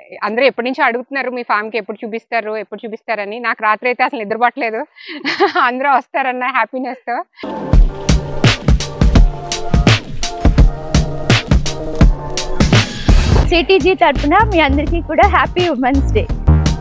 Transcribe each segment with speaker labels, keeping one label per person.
Speaker 1: అందరూ ఎప్పటి నుంచో అడుగుతున్నారు మీ farm కి ఎప్పుడు చూపిస్తారు ఎప్పుడు చూపిస్తారని నాకు రాత్రి అయితే అసలు నిద్రపట్టలేదు అందరూ వస్తారన్న హ్యాపీనెస్ తో
Speaker 2: సిటీజీ తరపున మీ అందరికీ కూడా happy women's day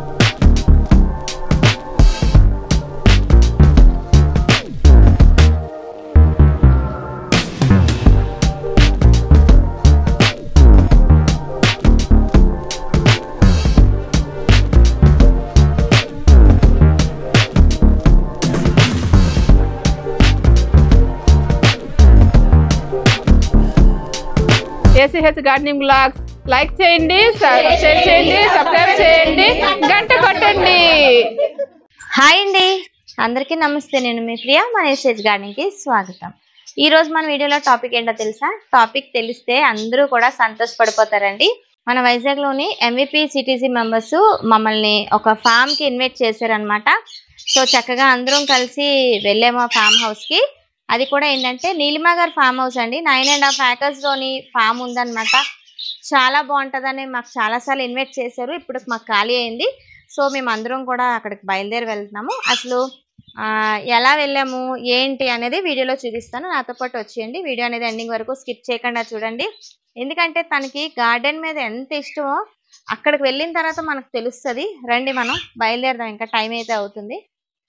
Speaker 3: ACH gardening blogs like చేయండి షేర్ చేయండి సబ్స్క్రైబ్ చేయండి గంట కొట్టండి
Speaker 4: హాయ్ అండి అందరికీ నమస్తే నేను మీ ప్రియ మన ఎస్టేజ్ గార్డెన్కి స్వాగతం ఈ రోజు మన వీడియోలో టాపిక్ ఏంటో తెలుసా టాపిక్ తెలిస్తే అందరూ కూడా సంతోషపడిపోతారండి మన వైజాగ్లోని ఎంవిపి సిటీసీ మెంబర్స్ మమ్మల్ని ఒక ఫామ్కి ఇన్వైట్ చేశారనమాట సో చక్కగా అందరం కలిసి వెళ్ళాము ఆ ఫామ్ హౌస్కి అది కూడా ఏంటంటే నీలిమా గారి ఫామ్ హౌస్ అండి నైన్ అండ్ హాఫ్ ఏకర్స్లోని ఫామ్ ఉందన్నమాట చాలా బాగుంటుందని మాకు చాలాసార్లు ఇన్వైట్ చేశారు ఇప్పుడు మాకు ఖాళీ అయింది సో మేము అందరం కూడా అక్కడికి బయలుదేరి వెళ్తున్నాము అసలు ఆ, ఎలా వెళ్ళాము ఏంటి అనేది వీడియోలో చూపిస్తాను నాతో పాటు వచ్చేయండి వీడియో అనేది ఎండింగ్ వరకు స్కిప్ చేయకుండా చూడండి ఎందుకంటే తనకి గార్డెన్ మీద ఎంత ఇష్టమో అక్కడికి వెళ్ళిన తర్వాత మనకు తెలుస్తుంది రండి మనం బయలుదేరదాం ఇంకా టైం అయితే అవుతుంది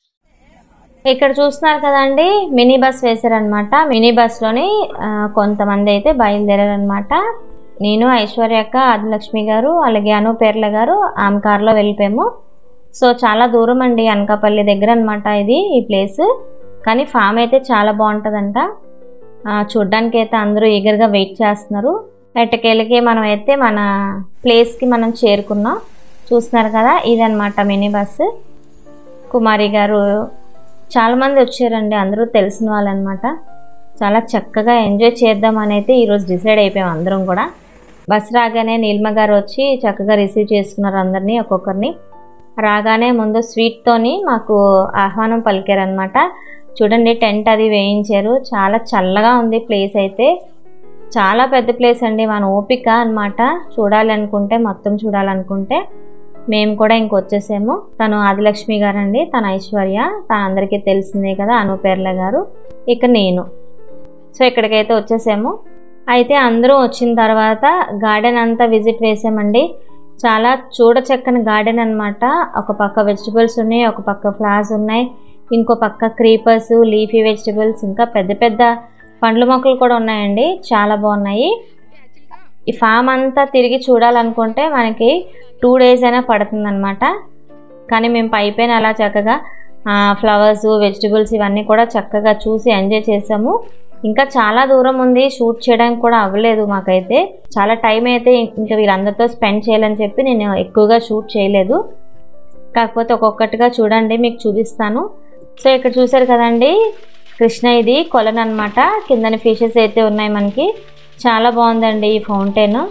Speaker 4: ఇక్కడ చూస్తున్నారు కదండి మినీ బస్ వేశారనమాట మినీ బస్లోని కొంతమంది అయితే బయలుదేరారనమాట నేను ఐశ్వర్య అక్క ఆదిలక్ష్మి గారు అలాగే అను పేర్ల గారు ఆమె కార్లో వెళ్ళిపోయాము సో చాలా దూరం అండి అనకాపల్లి దగ్గర అనమాట ఇది ఈ ప్లేస్ కానీ ఫామ్ అయితే చాలా బాగుంటుందంట ఆ, చూడ్డానికి అయితే అందరూ ఈగర్గా వెయిట్ చేస్తున్నారు ఎట్టకేళ్ళకి మనం అయితే మన ప్లేస్కి మనం చేరుకున్నాం చూస్తున్నారు కదా ఇదన్నమాట మినీ బస్సు కుమారి గారు చాలామంది వచ్చారండి అందరూ తెలిసిన వాళ్ళు అనమాట చాలా చక్కగా ఎంజాయ్ చేద్దామని అయితే ఈరోజు డిసైడ్ అయిపోయాం అందరం కూడా బస్ రాగానే నీల్మ గారు వచ్చి చక్కగా రిసీవ్ చేసుకున్నారు అందరినీ ఒక్కొక్కరిని రాగానే ముందు స్వీట్తోని మాకు ఆహ్వానం పలికారనమాట చూడండి టెంట్ అది వేయించారు చాలా చల్లగా ఉంది ప్లేస్ అయితే చాలా పెద్ద ప్లేస్ అండి మన ఓపిక అన్నమాట చూడాలి అనుకుంటే మొత్తం చూడాలనుకుంటే మేము కూడా ఇంకొచ్చేసాము తను ఆదిలక్ష్మి గారు అండి తన ఐశ్వర్య తన అందరికీ తెలిసిందే కదా అనుపేర్ల గారు ఇక నేను సో ఇక్కడికైతే వచ్చేసాము అయితే అందరూ వచ్చిన తర్వాత గార్డెన్ అంతా విజిట్ వేసామండి చాలా చూడచక్కని గార్డెన్ అన్నమాట ఒక పక్క వెజిటబుల్స్ ఉన్నాయి ఒక పక్క ఫ్లవర్స్ ఉన్నాయి ఇంకో పక్క క్రీపర్స్ లీఫీ వెజిటబుల్స్ ఇంకా పెద్ద పెద్ద పండ్ల మొక్కలు కూడా ఉన్నాయండి చాలా బాగున్నాయి ఈ ఫామ్ అంతా తిరిగి చూడాలనుకుంటే మనకి టూ డేస్ అయినా పడుతుందన్నమాట కానీ మేము పైపైన అలా చక్కగా ఫ్లవర్స్ వెజిటబుల్స్ ఇవన్నీ కూడా చక్కగా చూసి ఎంజాయ్ చేసాము ఇంకా చాలా దూరం ఉంది షూట్ చేయడానికి కూడా అవ్వలేదు మాకైతే చాలా టైం అయితే ఇంకా వీళ్ళందరితో స్పెండ్ చేయాలని చెప్పి నేను ఎక్కువగా షూట్ చేయలేదు కాకపోతే ఒక్కొక్కటిగా చూడండి మీకు చూపిస్తాను సో ఇక్కడ చూసారు కదండి కృష్ణ ఇది కొలన్ అనమాట కిందని ఫిషెస్ అయితే ఉన్నాయి మనకి చాలా బాగుందండి ఈ ఫౌంటైన్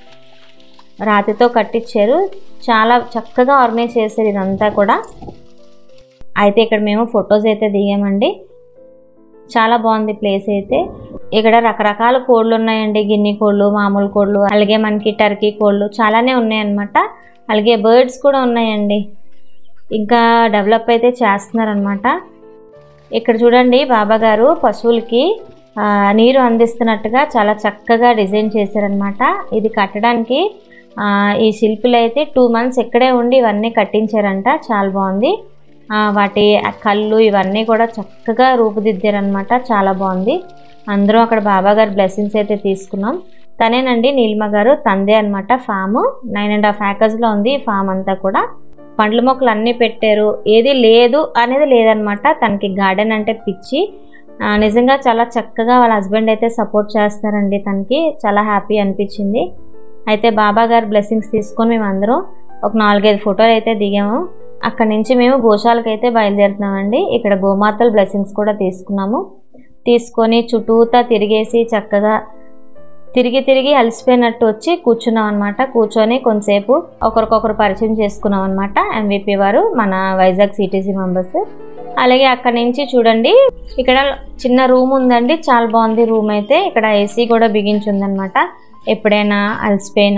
Speaker 4: రాతితో కట్టించారు చాలా చక్కగా ఆర్గనైజ్ చేశారు ఇదంతా కూడా అయితే ఇక్కడ మేము ఫొటోస్ అయితే దిగామండి చాలా బాగుంది ప్లేస్ అయితే ఇక్కడ రకరకాల కోళ్ళు ఉన్నాయండి గిన్నె కోళ్ళు మామూలు కోళ్ళు అలాగే మనకి టర్కీ కోళ్ళు చాలానే ఉన్నాయన్నమాట అలాగే బర్డ్స్ కూడా ఉన్నాయండి ఇంకా డెవలప్ అయితే చేస్తున్నారనమాట ఇక్కడ చూడండి బాబా గారు పశువులకి ఆ, నీరు అందిస్తున్నట్టుగా చాలా చక్కగా డిజైన్ చేశారనమాట ఇది కట్టడానికి ఆ, ఈ శిల్పులు అయితే టూ మంత్స్ ఇక్కడే ఉండి ఇవన్నీ కట్టించారంట చాలా బాగుంది ఆ, వాటి కళ్ళు ఇవన్నీ కూడా చక్కగా రూపుదిద్దారనమాట చాలా బాగుంది అందరూ అక్కడ బాబా గారి బ్లెస్సింగ్స్ అయితే తీసుకున్నాం తనేనండి నీలిమ గారు తందే అనమాట ఫామ్ నైన్ అండ్ హాఫ్ ఏకర్స్లో ఉంది ఈ ఫామ్ అంతా కూడా పండ్ల మొక్కలు అన్నీ పెట్టారు ఏది లేదు అనేది లేదనమాట తనకి గార్డెన్ అంటే పిచ్చి ఆ, నిజంగా చాలా చక్కగా వాళ్ళ హస్బెండ్ అయితే సపోర్ట్ చేస్తారండి తనకి చాలా హ్యాపీ అనిపించింది అయితే బాబా గారి బ్లెస్సింగ్స్ తీసుకొని మేము అందరం ఒక నాలుగైదు ఫోటోలు అయితే దిగాము అక్కడి నుంచి మేము గోశాలకు అయితే బయలుదేరుతున్నామండి ఇక్కడ గోమాతల బ్లెస్సింగ్స్ కూడా తీసుకున్నాము తీసుకొని చుట్టూతా తిరిగేసి చక్కగా తిరిగి తిరిగి అలసిపోయినట్టు వచ్చి కూర్చున్నాం అనమాట కూర్చొని కొంతసేపు ఒకరికొకరు పరిచయం చేసుకున్నాం అనమాట ఎంవిపి వారు మన వైజాగ్ సిటీసీ మెంబర్స్ అలాగే అక్కడ నుంచి చూడండి ఇక్కడ చిన్న రూమ్ ఉందండి చాలా బాగుంది రూమ్ అయితే ఇక్కడ ఏసీ కూడా బిగించి ఉందన్నమాట ఎప్పుడైనా అలసిపోయినా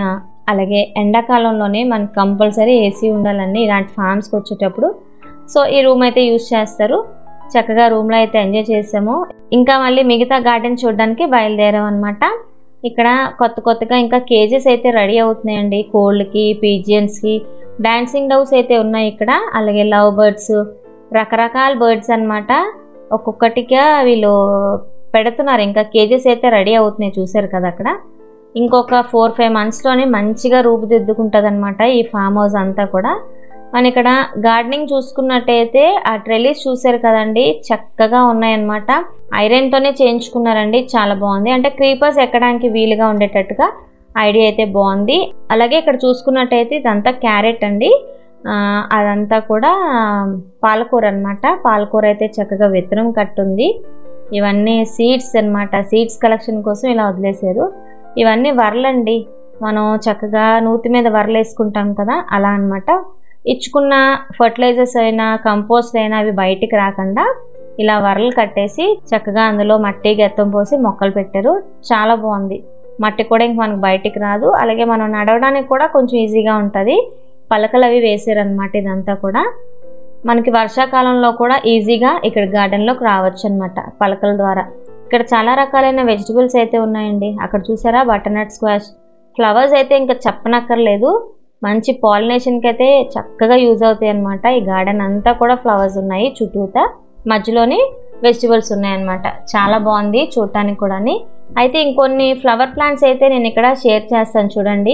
Speaker 4: అలాగే ఎండాకాలంలోనే మనకు కంపల్సరీ ఏసీ ఉండాలండి ఇలాంటి ఫామ్స్కి వచ్చేటప్పుడు సో ఈ రూమ్ అయితే యూస్ చేస్తారు చక్కగా రూమ్లో అయితే ఎంజాయ్ చేసాము ఇంకా మళ్ళీ మిగతా గార్డెన్ చూడడానికి బయలుదేరాం అనమాట ఇక్కడ కొత్త కొత్తగా ఇంకా కేజెస్ అయితే రెడీ అవుతున్నాయండి కోల్డ్కి పీజియన్స్కి డాన్సింగ్ డౌస్ అయితే ఉన్నాయి ఇక్కడ అలాగే లవ్ బర్డ్స్ రకరకాల బర్డ్స్ అన్నమాట ఒక్కొక్కటిగా వీళ్ళు పెడుతున్నారు ఇంకా కేజెస్ అయితే రెడీ అవుతున్నాయి చూసారు కదా అక్కడ ఇంకొక ఫోర్ ఫైవ్ మంత్స్లోనే మంచిగా రూపుదిద్దుకుంటుంది అనమాట ఈ ఫామ్ హౌస్ అంతా కూడా మన ఇక్కడ గార్డెనింగ్ చూసుకున్నట్టయితే ఆ ట్రెలిస్ చూసారు కదండి చక్కగా ఉన్నాయన్నమాట ఐరన్తోనే చేయించుకున్నారండి చాలా బాగుంది అంటే క్రీపర్స్ ఎక్కడానికి వీలుగా ఉండేటట్టుగా ఐడియా అయితే బాగుంది అలాగే ఇక్కడ చూసుకున్నట్టయితే ఇదంతా క్యారెట్ అండి ఆ, అదంతా కూడా పాలకూర అన్నమాట పాలకూర అయితే చక్కగా విత్తనం కట్టుంది ఇవన్నీ సీడ్స్ అన్నమాట సీడ్స్ కలెక్షన్ కోసం ఇలా వదిలేశారు ఇవన్నీ వరలండి మనం చక్కగా నూతి మీద వరలు వేసుకుంటాం కదా అలా అన్నమాట ఇచ్చుకున్న ఫర్టిలైజర్స్ అయినా కంపోస్ట్ అయినా అవి బయటికి రాకుండా ఇలా వరలు కట్టేసి చక్కగా అందులో మట్టి గెత్తం పోసి మొక్కలు పెట్టారు చాలా బాగుంది మట్టి కూడా ఇంక మనకు బయటికి రాదు అలాగే మనం నడవడానికి కూడా కొంచెం ఈజీగా ఉంటుంది పలకలు అవి వేసారనమాట ఇదంతా కూడా మనకి వర్షాకాలంలో కూడా ఈజీగా ఇక్కడ గార్డెన్లోకి రావచ్చు అనమాట పలకల ద్వారా ఇక్కడ చాలా రకాలైన వెజిటబుల్స్ అయితే ఉన్నాయండి అక్కడ చూసారా బటర్నట్ స్క్వాష్ ఫ్లవర్స్ అయితే ఇంకా చెప్పనక్కర్లేదు మంచి పాలినేషన్కి అయితే చక్కగా యూజ్ అవుతాయి అనమాట ఈ గార్డెన్ అంతా కూడా ఫ్లవర్స్ ఉన్నాయి చుట్టూతా మధ్యలోని వెజిటబుల్స్ ఉన్నాయన్నమాట చాలా బాగుంది చూడటానికి కూడా అయితే ఇంకొన్ని ఫ్లవర్ ప్లాంట్స్ అయితే నేను ఇక్కడ షేర్ చేస్తాను చూడండి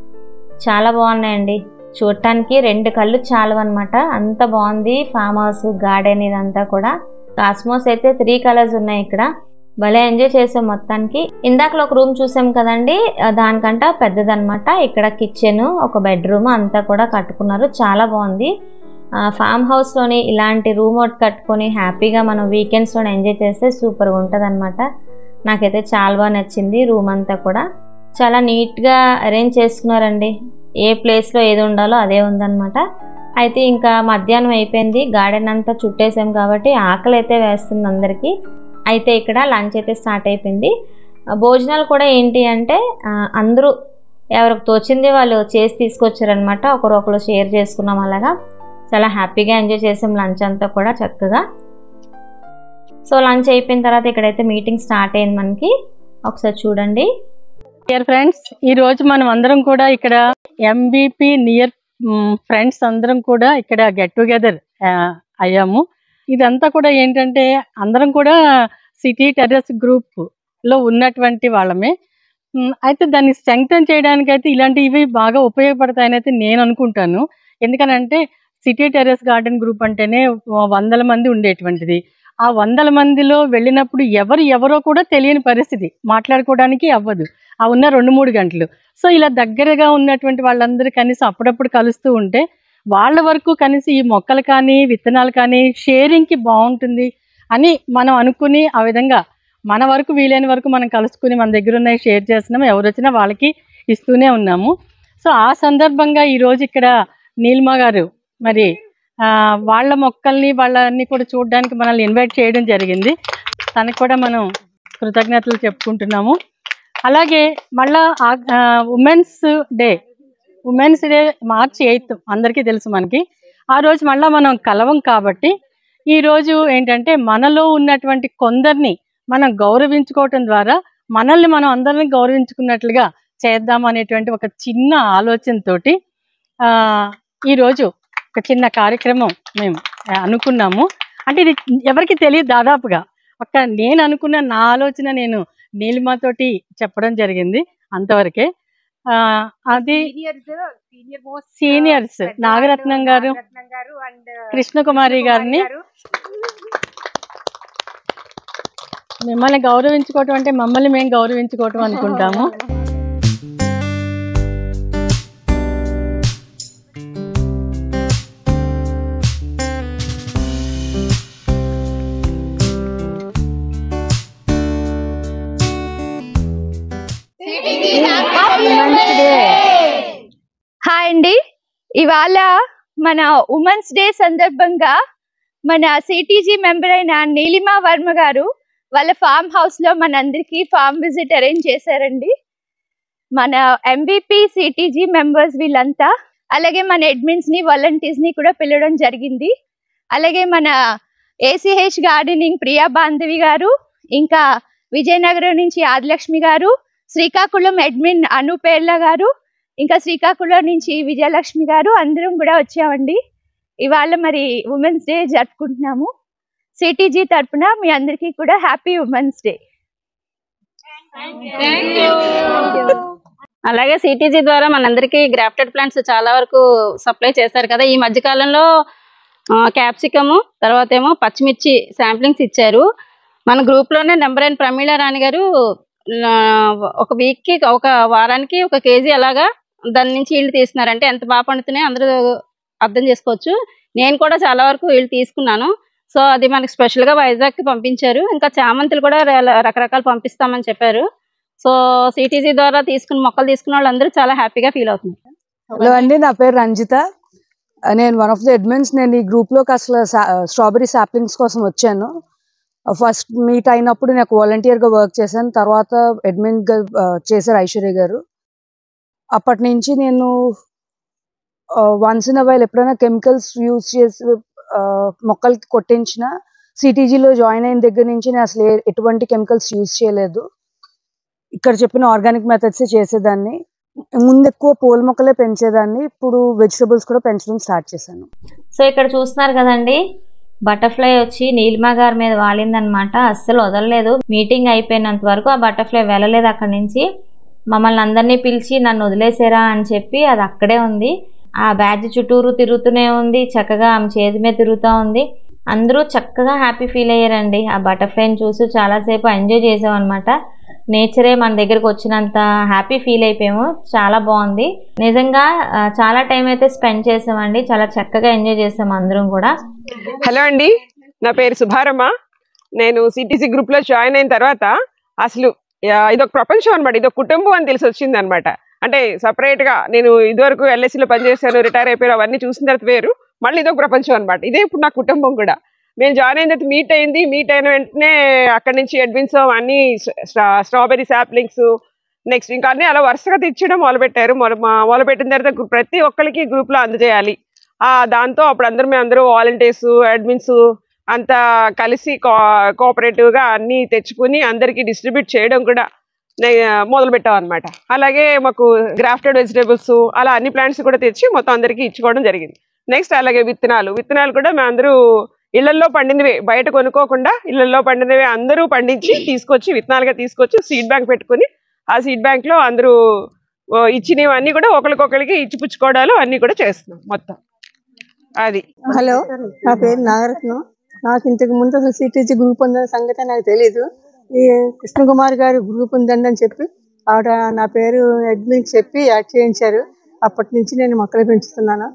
Speaker 4: చాలా బాగున్నాయండి చూడటానికి రెండు కళ్ళు చాలు అనమాట అంత బాగుంది ఫామ్ హౌస్ గార్డెన్ ఇదంతా కూడా కాస్మోస్ అయితే త్రీ కలర్స్ ఉన్నాయి ఇక్కడ భలే ఎంజాయ్ చేసాం మొత్తానికి ఇందాకలో ఒక రూమ్ చూసాం కదండి ఆ, దానికంట పెద్దదన్నమాట ఇక్కడ కిచెన్ ఒక బెడ్రూమ్ అంతా కూడా కట్టుకున్నారు చాలా బాగుంది ఆ, ఫామ్ హౌస్లోని ఇలాంటి రూమ్ ఒకటి కట్టుకొని హ్యాపీగా మనం వీకెండ్స్లో ఎంజాయ్ చేస్తే సూపర్గా ఉంటుంది అనమాట నాకైతే చాలా బాగా నచ్చింది రూమ్ అంతా కూడా చాలా నీట్గా అరేంజ్ చేసుకున్నారండి ఏ ప్లేస్లో ఏది ఉండాలో అదే ఉందన్నమాట అయితే ఇంకా మధ్యాహ్నం అయిపోయింది గార్డెన్ అంతా చుట్టేసాం కాబట్టి ఆకలి అయితే వేస్తుంది అందరికీ అయితే ఇక్కడ లంచ్ అయితే స్టార్ట్ అయిపోయింది ఆ, భోజనాలు కూడా ఏంటి అంటే ఆ, అందరూ ఎవరికి తోచింది వాళ్ళు చేసి తీసుకొచ్చారనమాట ఒకరు ఒకరు షేర్ చేసుకున్నాం అలాగా చాలా హ్యాపీగా ఎంజాయ్ చేసాం లంచ్ అంతా కూడా చక్కగా సో లంచ్ అయిపోయిన తర్వాత ఇక్కడైతే మీటింగ్ స్టార్ట్ అయింది మనకి ఒకసారి చూడండి
Speaker 5: డియర్ ఫ్రెండ్స్ ఈ రోజు మనం అందరం కూడా ఇక్కడ ఎంబీపీ నియర్ ఫ్రెండ్స్ అందరం కూడా ఇక్కడ గెట్ టుగెదర్ అయ్యాము ఇదంతా కూడా ఏంటంటే అందరం కూడా సిటీ టెర్రస్ గ్రూప్ లో ఉన్నటువంటి వాళ్ళమే మ్, అయితే దాన్ని స్ట్రెంగ్తన్ చేయడానికి అయితే ఇలాంటివి బాగా ఉపయోగపడతాయని అయితే నేను అనుకుంటాను ఎందుకనంటే సిటీ టెర్రస్ గార్డెన్ గ్రూప్ అంటేనే వందల మంది ఉండేటువంటిది ఆ వందల మందిలో వెళ్ళినప్పుడు ఎవరు ఎవరో కూడా తెలియని పరిస్థితి మాట్లాడుకోవడానికి అవ్వదు ఆ ఉన్న రెండు మూడు గంటలు సో ఇలా దగ్గరగా ఉన్నటువంటి వాళ్ళందరూ కనీసం అప్పుడప్పుడు కలుస్తూ ఉంటే వాళ్ళ వరకు కనీసం ఈ మొక్కలు కానీ విత్తనాలు కానీ షేరింగ్కి బాగుంటుంది అని మనం అనుకుని ఆ విధంగా మన వరకు వీలైన వరకు మనం కలుసుకుని మన దగ్గర ఉన్నవి షేర్ చేస్తున్నాము ఎవరు వచ్చినా వాళ్ళకి ఇస్తూనే ఉన్నాము సో ఆ సందర్భంగా ఈరోజు ఇక్కడ నీలిమ గారు మరి ఆ, వాళ్ళ మొక్కల్ని వాళ్ళని కూడా చూడడానికి మనల్ని ఇన్వైట్ చేయడం జరిగింది తనకు కూడా మనం కృతజ్ఞతలు చెప్పుకుంటున్నాము అలాగే మళ్ళా women's day women's day March eighth అందరికీ తెలుసు మనకి ఆ రోజు మళ్ళా మనం కలవం కాబట్టి ఈ రోజు ఏంటంటే మనలో ఉన్నటువంటి కొందరిని మనం గౌరవించుకోవటం ద్వారా మనల్ని మనం అందరిని గౌరవించుకున్నట్లుగా చేద్దాం అనేటువంటి ఒక చిన్న ఆలోచనతోటి ఆ, ఈరోజు ఒక చిన్న కార్యక్రమం మేము ఆ, అనుకున్నాము అంటే ఇది ఎవరికి తెలియదు దాదాపుగా ఒక నేను అనుకున్న నా ఆలోచన నేను నీలిమతోటి చెప్పడం జరిగింది అంతవరకే ఆ, అది సీనియర్స్ నాగరత్నం గారు కృష్ణకుమారి గారిని మిమ్మల్ని గౌరవించుకోవటం అంటే మమ్మల్ని మేము గౌరవించుకోవటం అనుకుంటాము
Speaker 2: హాయ్ అండి ఇవాళ మన ఉమెన్స్ డే సందర్భంగా మన సిటీజీ మెంబర్ అయిన నీలిమా వర్మ గారు వాళ్ళ ఫామ్ హౌస్ లో మనందరికి ఫామ్ విజిట్ అరేంజ్ చేశారండి మన ఎంబీపీ సిటీజీ మెంబర్స్ వీళ్ళంతా అలాగే మన అడ్మిన్స్ ని వాలంటీర్స్ ని కూడా పిలవడం జరిగింది అలాగే మన ఏసీహెచ్ గార్డెనింగ్ ప్రియా బాంధవి గారు ఇంకా విజయనగరం నుంచి ఆదిలక్ష్మి గారు శ్రీకాకుళం అడ్మిన్ అనుపేర్ల గారు ఇంకా శ్రీకాకుళం నుంచి విజయలక్ష్మి గారు అందరం కూడా వచ్చామండి ఇవాళ మరి ఉమెన్స్ డే జరుపుకుంటున్నాము సిటీజీ తరపున మీ అందరికీ కూడా హ్యాపీ ఉమెన్స్ డే
Speaker 6: అలాగే సిటీజీ ద్వారా మనందరికీ గ్రాఫ్టెడ్ ప్లాంట్స్ చాలా వరకు సప్లై చేశారు కదా ఈ మధ్య కాలంలో క్యాప్సికము తర్వాత ఏమో పచ్చిమిర్చి శాంప్లింగ్స్ ఇచ్చారు మన గ్రూప్ లోనే నెంబర్ అయిన ప్రమీళ రాణి గారు ఆ, ఒక వీక్ కి ఒక వారానికి ఒక కేజీ అలాగా దాని నుంచి వీళ్ళు తీస్తున్నారంటే ఎంత బాగా పండుతున్నాయి అందరూ అర్థం చేసుకోవచ్చు నేను కూడా చాలా వరకు వీళ్ళు తీసుకున్నాను సో అది మనకి స్పెషల్ గా వైజాగ్ కి పంపించారు ఇంకా చామంతులు కూడా ర- రకరకాలు పంపిస్తామని చెప్పారు సో సిటీసీ ద్వారా తీసుకున్న మొక్కలు తీసుకున్న వాళ్ళందరూ చాలా హ్యాపీగా ఫీల్ అవుతున్నారు
Speaker 7: హలో అండి నా పేరు రంజిత ఆ, నేను వన్ ఆఫ్ ది అడ్మిన్స్ నేను ఈ గ్రూప్ లోకి అసలు స్ట్రాబెరీ సాప్లింగ్స్ కోసం వచ్చాను ఫస్ట్ మీట్ అయినప్పుడు నాకు వాలంటీర్ గా వర్క్ చేశాను తర్వాత అడ్మిన్ గా ఆ, చేశారు ఐశ్వర్య గారు అప్పటి నుంచి నేను వన్స్ ఇన్ వైల్ ఎప్పుడైనా కెమికల్స్ యూజ్ చేసి ఆ, మొక్కలకి కొట్టించిన సిటీజీలో జాయిన్ అయిన దగ్గర నుంచి నేను అసలు ఏ- ఎటువంటి కెమికల్స్ యూజ్ చేయలేదు ఇక్కడ చెప్పిన ఆర్గానిక్ మెథడ్స్ చేసేదాన్ని ముందు ఎక్కువ పూల మొక్కలే పెంచేదాన్ని ఇప్పుడు వెజిటబుల్స్ కూడా పెంచడం స్టార్ట్ చేశాను
Speaker 4: సో ఇక్కడ చూస్తున్నారు కదండి బటర్ఫ్లై వచ్చి నీలిమా గారి మీద వాలిందనమాట అస్సలు వదలలేదు మీటింగ్ అయిపోయినంత వరకు ఆ బటర్ఫ్లై వెళ్ళలేదు అక్కడి నుంచి మమ్మల్ని అందరినీ పిలిచి నన్ను వదిలేసారా అని చెప్పి అది అక్కడే ఉంది ఆ బ్యాడ్జ్ చుట్టూరు తిరుగుతూనే ఉంది చక్కగా ఆమె చేతి మీద తిరుగుతూ ఉంది అందరూ చక్కగా హ్యాపీ ఫీల్ అయ్యారండి ఆ బటర్ఫ్లైని చూసి చాలాసేపు ఎంజాయ్ చేసాం అనమాట నేచరే మన దగ్గరకు వచ్చినంత హ్యాపీ ఫీల్ అయిపోయాము చాలా బాగుంది నిజంగా ఆ, చాలా టైం అయితే స్పెండ్ చేసామండి చాలా చక్కగా ఎంజాయ్ చేసాం అందరం కూడా
Speaker 8: హలో అండి నా పేరు సుభారమ్మ నేను సిటీసీ గ్రూప్ లో జాయిన్ అయిన తర్వాత అసలు యా, ఇదొక ప్రపంచం అనమాట ఇదొక కుటుంబం అని తెలిసి వచ్చింది అనమాట అంటే సపరేట్ గా నేను ఇదివరకు LSE లో పనిచేశాను రిటైర్ అయిపోయాను అవన్నీ చూసిన తర్వాత వేరు మళ్ళీ ఇదొక ప్రపంచం అనమాట ఇదే ఇప్పుడు నా కుటుంబం కూడా మేము జాయిన్ అయిన తర్వాత మీట్ అయింది మీట్ అయిన వెంటనే అక్కడి నుంచి అడ్మిన్స్ అన్ని స్ట్రాబెరీ సాప్లింగ్స్ నెక్స్ట్ ఇంకా అన్ని అలా వరుసగా తెచ్చడం మొదలుపెట్టారు మొదలు మొదలుపెట్టిన తర్వాత గు- ప్రతి ఒక్కరికి గ్రూప్ లో అందజేయాలి ఆ దాంతో అప్పుడు అందరూ మేము అందరూ వాలంటీర్స్ అడ్మిన్స్ అంతా కలిసి కోఆపరేటివ్ గా అన్ని తెచ్చుకుని అందరికి డిస్ట్రిబ్యూట్ చేయడం కూడా మొదలు పెట్టాం అనమాట అలాగే మాకు గ్రాఫ్టెడ్ వెజిటేబుల్స్ అలా అన్ని ప్లాంట్స్ కూడా తెచ్చి మొత్తం అందరికి ఇచ్చుకోవడం జరిగింది నెక్స్ట్ అలాగే విత్తనాలు విత్తనాలు కూడా మేము అందరూ ఇళ్లలో పండినవే బయట కొనుక్కోకుండా ఇళ్లలో పండినవే అందరూ పండించి తీసుకొచ్చి విత్తనాలుగా తీసుకొచ్చి సీడ్ బ్యాంక్ పెట్టుకుని ఆ సీడ్ బ్యాంక్ లో అందరూ ఓ, ఇచ్చినవన్నీ కూడా ఒకరికొకరికి ఇచ్చిపుచ్చుకోవడాలు అన్ని కూడా చేస్తున్నాం మొత్తం అది
Speaker 9: హలో నా పేరు నాగరత్నం నాకు ఇంతకు ముందు అసలు సిటీజీ గ్రూప్ ఉందన్న సంగతి నాకు తెలీదు ఈ కృష్ణకుమార్ గారి గ్రూప్ ఉందండి అని చెప్పి ఆవిడ నా పేరు అడ్మిన్ చెప్పి యాడ్ చేయించారు అప్పటి నుంచి నేను మొక్కలు పెంచుతున్నాను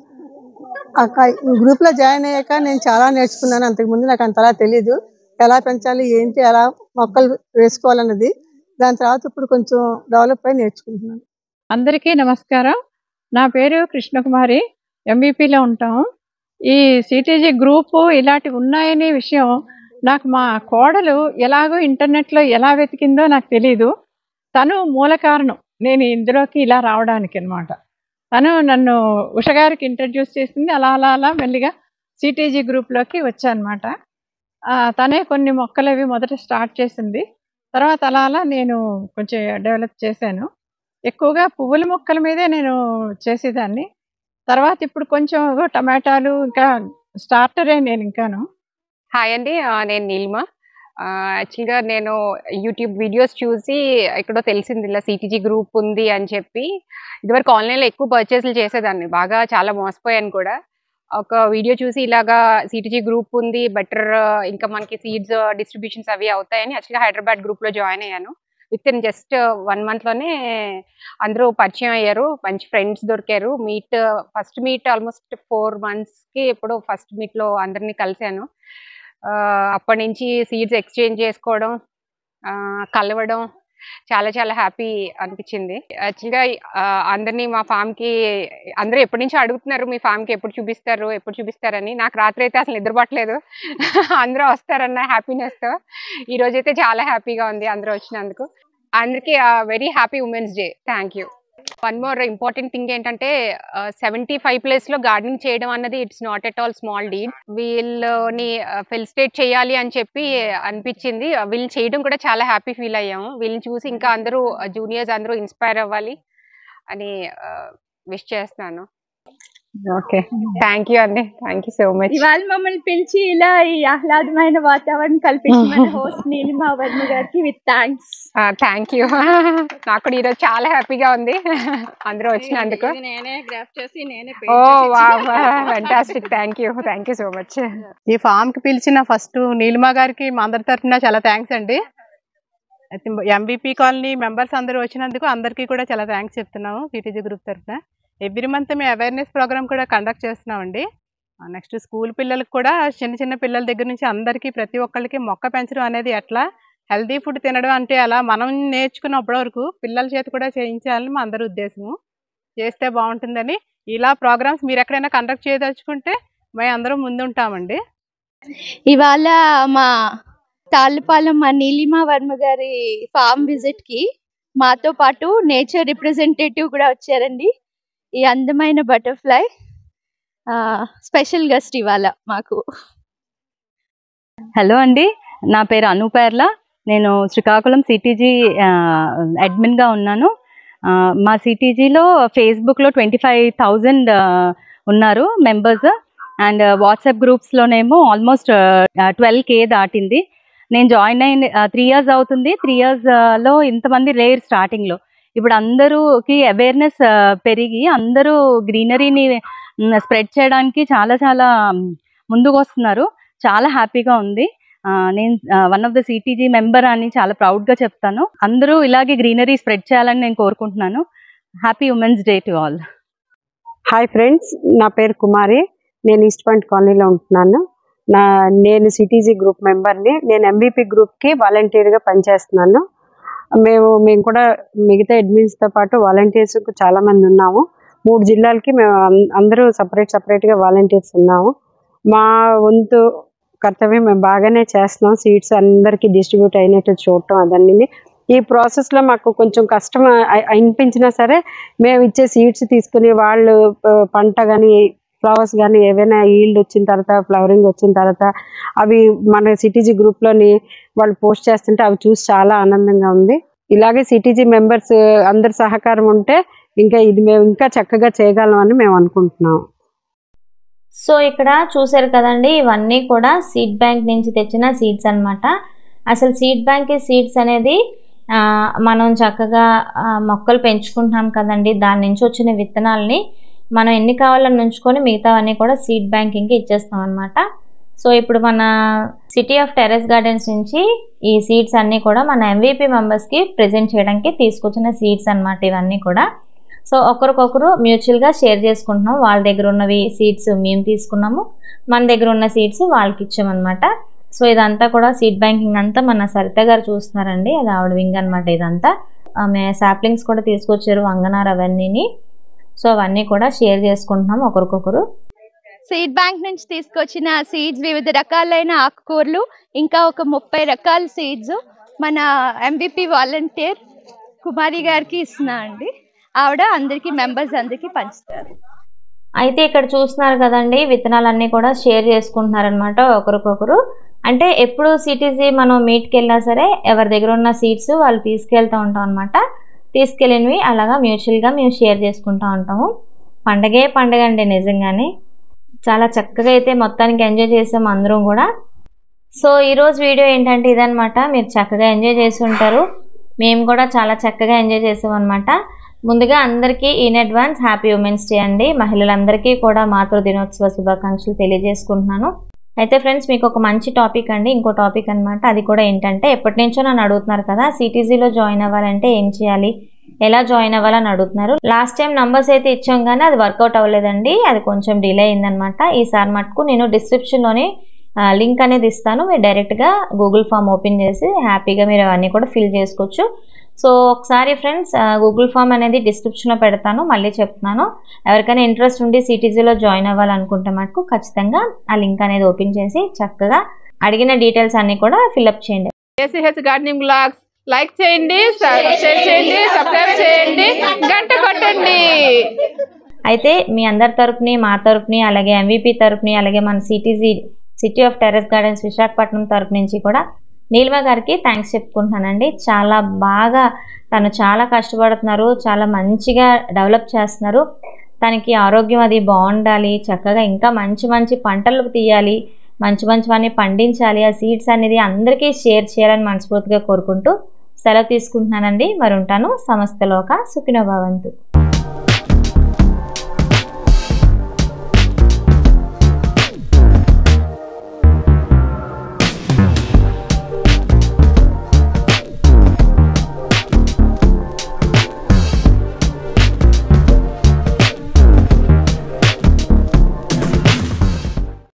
Speaker 9: గ్రూప్ లో జాయిన్ అయ్యాక నేను చాలా నేర్చుకున్నాను అంతకుముందు నాకు అంతలా తెలీదు ఎలా పెంచాలి ఏంటి ఎలా మొక్కలు వేసుకోవాలన్నది దాని తర్వాత ఇప్పుడు కొంచెం డెవలప్ అయి నేర్చుకుంటున్నాను
Speaker 10: అందరికీ నమస్కారం నా పేరు కృష్ణకుమారి ఎంబీపీలో ఉంటాం ఈ సిటీజీ గ్రూపు ఇలాంటివి ఉన్నాయనే విషయం నాకు మా కోడలు ఎలాగో ఇంటర్నెట్లో ఎలా వెతికిందో నాకు తెలీదు తను మూల కారణం నేను ఇందులోకి ఇలా రావడానికి అనమాట తను నన్ను ఉషగారికి ఇంట్రడ్యూస్ చేసింది అలా అలా అలా మెల్లిగా సిటీజీ గ్రూప్లోకి వచ్చానమాట తనే కొన్ని మొక్కలు అవి మొదట స్టార్ట్ చేసింది తర్వాత అలా అలా నేను కొంచెం డెవలప్ చేశాను ఎక్కువగా పువ్వుల మొక్కల మీదే నేను చేసేదాన్ని తర్వాత ఇప్పుడు కొంచెం ఇగో టమాటాలు ఇంకా స్టార్టరే నేను ఇంకాను
Speaker 1: హాయ్ అండి ఆ, నేను నీలిమ యాక్చువల్గా నేను యూట్యూబ్ వీడియోస్ చూసి ఎక్కడో తెలిసింది ఇలా సిటీజీ గ్రూప్ ఉంది అని చెప్పి ఇదివరకు ఆన్లైన్లో ఎక్కువ పర్చేస్లు చేసేదాన్ని బాగా చాలా మోసపోయాను కూడా ఒక వీడియో చూసి ఇలాగా సిటీజీ గ్రూప్ ఉంది బెటర్ ఇంకా మనకి సీడ్స్ డిస్ట్రిబ్యూషన్స్ అవి అవుతాయని యాక్చువల్గా హైదరాబాద్ గ్రూప్లో జాయిన్ అయ్యాను విత్ ఇన్ జస్ట్ వన్ మంత్లోనే అందరూ పరిచయం అయ్యారు మంచి ఫ్రెండ్స్ దొరికారు meet first meet almost four మంత్స్కి ఎప్పుడో ఫస్ట్ మీట్లో అందరినీ కలిశాను ఆ, అప్పటి నుంచి సీడ్స్ ఎక్స్చేంజ్ చేసుకోవడం ఆ, కలవడం చాలా చాలా హ్యాపీ అనిపించింది యాక్చువల్గా అందరినీ మా ఫామ్కి అందరూ ఎప్పటి నుంచో అడుగుతున్నారు మీ ఫామ్కి ఎప్పుడు చూపిస్తారు ఎప్పుడు చూపిస్తారని నాకు రాత్రి అయితే అసలు నిద్రపట్టలేదు అందరూ వస్తారన్న హ్యాపీనెస్తో ఈ రోజైతే చాలా హ్యాపీగా ఉంది అందరూ వచ్చినందుకు అందరికీ very happy women's day thank you one more important thing ఏంటంటే సెవెంటీ ఫైవ్ ప్లేస్ లో గార్డెనింగ్ చేయడం అన్నది it's not at all small deed వీళ్ళని ఫెలిసిటేట్ చేయాలి అని చెప్పి అనిపించింది వీళ్ళని చేయడం కూడా చాలా హ్యాపీ ఫీల్ అయ్యాము వీళ్ళని చూసి ఇంకా అందరూ జూనియర్స్ అందరూ ఇన్స్పైర్ అవ్వాలి అని విష్ చేస్తున్నాను ఓకే థ్యాంక్ యూ అండి థ్యాంక్ యూ సో మచ్
Speaker 2: ఇవాళ మమ్మల్ని పిలిచి ఇలా ఈ ఆహ్లాదమైన వాతావరణం కల్పించిన హోస్ట్ నీలిమా వర్మ గారికి విత్ థ్యాంక్స్
Speaker 1: థ్యాంక్ యూ నాకు కూడా ఈరోజు చాలా హ్యాపీగా ఉంది అందరూ వచ్చినందుకు
Speaker 6: ఇది నేనే గ్రాఫ్ చేసి నేనే
Speaker 1: oh wow fantastic thank you thank you so much
Speaker 11: ఈ ఫామ్ కి పిలిచిన ఫస్ట్ నీలిమా గారికి మా అందరి తరఫున చాలా థ్యాంక్స్ అండి ఎంబీపీ కాలనీ మెంబర్స్ అందరూ వచ్చినందుకు అందరికీ కూడా చాలా థ్యాంక్స్ చెప్తున్నాము సిటీజీ గ్రూప్ తరఫున ఎవ్రీ మంత్ మేము అవేర్నెస్ ప్రోగ్రామ్ కూడా కండక్ట్ చేస్తున్నామండి నెక్స్ట్ స్కూల్ పిల్లలకు కూడా చిన్న చిన్న పిల్లల దగ్గర నుంచి అందరికీ ప్రతి ఒక్కళ్ళకి మొక్క పెంచడం అనేది ఎట్లా హెల్దీ ఫుడ్ తినడం అంటే అలా మనం నేర్చుకున్నప్పటి వరకు పిల్లల చేత కూడా చేయించాలని మా అందరి ఉద్దేశము చేస్తే బాగుంటుందని ఇలా ప్రోగ్రామ్స్ మీరు ఎక్కడైనా కండక్ట్ చేయదలుచుకుంటే మేము అందరం ముందుంటామండి
Speaker 2: ఇవాళ మా తాళ్ళపాలెం మా నీలిమా వర్మ గారి ఫామ్ విజిట్ కి మాతో పాటు నేచర్ రిప్రజెంటేటివ్ కూడా వచ్చారండి ఈ అందమైన బటర్ఫ్లై స్పెషల్ గెస్ట్ ఇవాళ మాకు
Speaker 12: హలో అండి నా పేరు అనూపేర్ల నేను శ్రీకాకుళం సిటీజీ అడ్మిన్గా ఉన్నాను ఆ, మా సిటీజీలో ఫేస్బుక్లో ట్వంటీ ఫైవ్ థౌజండ్ ఉన్నారు మెంబర్స్ అండ్ వాట్సాప్ గ్రూప్స్లోనేమో ఆల్మోస్ట్ ట్వెల్వ్ కే దాటింది నేను జాయిన్ అయిన త్రీ ఇయర్స్ అవుతుంది త్రీ ఇయర్స్లో ఇంతమంది లేరు స్టార్టింగ్లో ఇప్పుడు అందరూకి అవేర్నెస్ పెరిగి అందరూ గ్రీనరీని స్ప్రెడ్ చేయడానికి చాలా చాలా ముందుకు వస్తున్నారు చాలా హ్యాపీగా ఉంది ఆ, నేను one of the CTG member అని చాలా ప్రౌడ్గా చెప్తాను అందరూ ఇలాగే గ్రీనరీ స్ప్రెడ్ చేయాలని నేను కోరుకుంటున్నాను happy women's day to all
Speaker 13: hi friends నా పేరు కుమారి నేను ఈస్ట్ పాయింట్ కాలనీలో ఉంటున్నాను నా నేను సిటీజీ గ్రూప్ మెంబర్ని నేను ఎంబీపీ గ్రూప్కి వాలంటీర్గా పనిచేస్తున్నాను మేము మేము కూడా మిగతా అడ్మిన్స్తో పాటు వాలంటీర్స్ చాలా మంది ఉన్నాము మూడు జిల్లాలకి మేము అం- అందరూ సపరేట్ సపరేట్గా వాలంటీర్స్ ఉన్నాము మా వంతు కర్తవ్యం మేము బాగానే చేస్తున్నాం సీట్స్ అందరికీ డిస్ట్రిబ్యూట్ అయినట్టు చూడటం అదన్నీ ఈ ప్రాసెస్లో మాకు కొంచెం కష్టం అ- అనిపించినా సరే మేము ఇచ్చే సీడ్స్ తీసుకుని వాళ్ళు ఆ, పంట కానీ ఫ్లవర్స్ కానీ ఏవైనా ఈల్డ్ వచ్చిన తర్వాత ఫ్లవరింగ్ వచ్చిన తర్వాత అవి మన సిటీజీ గ్రూప్లోని వాళ్ళు పోస్ట్ చేస్తుంటే అవి చూసి చాలా ఆనందంగా ఉంది ఇలాగే సిటీజీ మెంబర్స్ అందరి సహకారం ఉంటే ఇంకా ఇది మేము ఇంకా చక్కగా చేయగలం అని మేము అనుకుంటున్నాం
Speaker 4: సో ఇక్కడ చూసారు కదండి ఇవన్నీ కూడా సీడ్ బ్యాంక్ నుంచి తెచ్చిన సీడ్స్ అన్నమాట అసలు సీడ్ బ్యాంక్ సీడ్స్ అనేది ఆ, మనం చక్కగా ఆ, మొక్కలు పెంచుకుంటున్నాం కదండి దాని నుంచి వచ్చిన విత్తనాలని మనం ఎన్ని కావాలని ఉంచుకొని మిగతావన్నీ కూడా సీడ్ బ్యాంకింగ్కి ఇచ్చేస్తాం అనమాట సో ఇప్పుడు మన సిటీ ఆఫ్ టెరెస్ గార్డెన్స్ నుంచి ఈ సీడ్స్ అన్నీ కూడా మన ఎంవీపీ మెంబర్స్కి ప్రజెంట్ చేయడానికి తీసుకొచ్చిన సీడ్స్ అన్నమాట ఇవన్నీ కూడా సో ఒకరికొకరు మ్యూచువల్గా షేర్ చేసుకుంటున్నాం వాళ్ళ దగ్గర ఉన్నవి సీడ్స్ మేము తీసుకున్నాము మన దగ్గర ఉన్న సీడ్స్ వాళ్ళకి ఇచ్చామన్నమాట సో ఇదంతా కూడా సీడ్ బ్యాంకింగ్ అంతా మన సరిత గారు చూస్తున్నారండి అది ఆవిడ వింగ్ అనమాట ఇదంతా ఆమె సాప్లింగ్స్ కూడా తీసుకొచ్చారు వంగనార్ అవన్నీని సో అవన్నీ కూడా షేర్ చేసుకుంటున్నాం ఒకరికొకరు
Speaker 2: సీడ్ బ్యాంక్ నుంచి తీసుకొచ్చిన సీడ్స్ వివిధ రకాలైన ఆకుకూరలు ఇంకా ఒక ముప్పై రకాల సీడ్స్ మన ఎంబీపీ వాలంటీర్ కుమారి గారికి ఇస్తున్నా అండి ఆవిడ అందరికి మెంబర్స్ అందరికి పంచుతారు
Speaker 4: అయితే ఇక్కడ చూస్తున్నారు కదండి విత్తనాలన్నీ కూడా షేర్ చేసుకుంటున్నారనమాట ఒకరికొకరు అంటే ఎప్పుడు సిటీసీ మనం మీట్కి వెళ్ళినా సరే ఎవరి దగ్గర ఉన్న సీట్స్ వాళ్ళు తీసుకెళ్తూ ఉంటాం అనమాట తీసుకెళ్ళినవి అలాగా మ్యూచువల్గా మేము షేర్ చేసుకుంటూ ఉంటాము పండగే పండగ అండి నిజంగానే చాలా చక్కగా అయితే మొత్తానికి ఎంజాయ్ చేసాం అందరం కూడా సో ఈరోజు వీడియో ఏంటంటే ఇదనమాట మీరు చక్కగా ఎంజాయ్ చేసి ఉంటారు మేము కూడా చాలా చక్కగా ఎంజాయ్ చేసాం అనమాట ముందుగా అందరికీ in advance happy women's day అండి మహిళలందరికీ కూడా మాతృ దినోత్సవ శుభాకాంక్షలు తెలియజేసుకుంటున్నాను అయితే ఫ్రెండ్స్ మీకు ఒక మంచి టాపిక్ అండి ఇంకో టాపిక్ అన్నమాట అది కూడా ఏంటంటే ఎప్పటి నుంచో నన్ను అడుగుతున్నారు కదా సిటీజీలో జాయిన్ అవ్వాలంటే ఏం చేయాలి ఎలా జాయిన్ అవ్వాలని అడుగుతున్నారు లాస్ట్ టైం నంబర్స్ అయితే ఇచ్చాం కానీ అది వర్కౌట్ అవ్వలేదండి అది కొంచెం డిలే అయిందనమాట ఈసారి మటుకు నేను డిస్క్రిప్షన్లోనే లింక్ అనేది ఇస్తాను మీరు డైరెక్ట్గా గూగుల్ ఫామ్ ఓపెన్ చేసి హ్యాపీగా మీరు అవన్నీ కూడా ఫిల్ చేసుకోవచ్చు సో ఒకసారి ఫ్రెండ్స్ గూగుల్ ఫామ్ అనేది డిస్క్రిప్షన్లో పెడతాను మళ్ళీ చెప్తున్నాను ఎవరికైనా ఇంట్రెస్ట్ ఉండి సిటీజీలో జాయిన్ అవ్వాలనుకుంటే మటుకు ఖచ్చితంగా ఆ లింక్ అనేది ఓపెన్ చేసి చక్కగా అడిగిన డీటెయిల్స్ అన్నీ కూడా ఫిల్అప్ చేయండి
Speaker 3: ఏసీహెచ్ గార్డెనింగ్ బ్లాగ్స్ లైక్ చేయండి షేర్ చేయండి సబ్స్క్రైబ్ చేయండి గంట కొట్టండి
Speaker 4: అయితే మీ అందరి తరపుని మా తరపుని అలాగే ఎంవిపి తరపుని అలాగే మన CTG city of terrace gardens Visakhapatnam తరపు నుంచి కూడా నీలిమ గారికి థ్యాంక్స్ చెప్పుకుంటున్నానండి చాలా బాగా తను చాలా కష్టపడుతున్నారు చాలా మంచిగా డెవలప్ చేస్తున్నారు తనకి ఆరోగ్యం అది బాగుండాలి చక్కగా ఇంకా మంచి మంచి పంటలు తీయాలి మంచి మంచివన్నీ పండించాలి ఆ సీడ్స్ అనేది అందరికీ షేర్ చేయాలని మనస్ఫూర్తిగా కోరుకుంటూ సెలవు తీసుకుంటున్నానండి మరి ఉంటాను సమస్తలోక సుఖినోభవంతు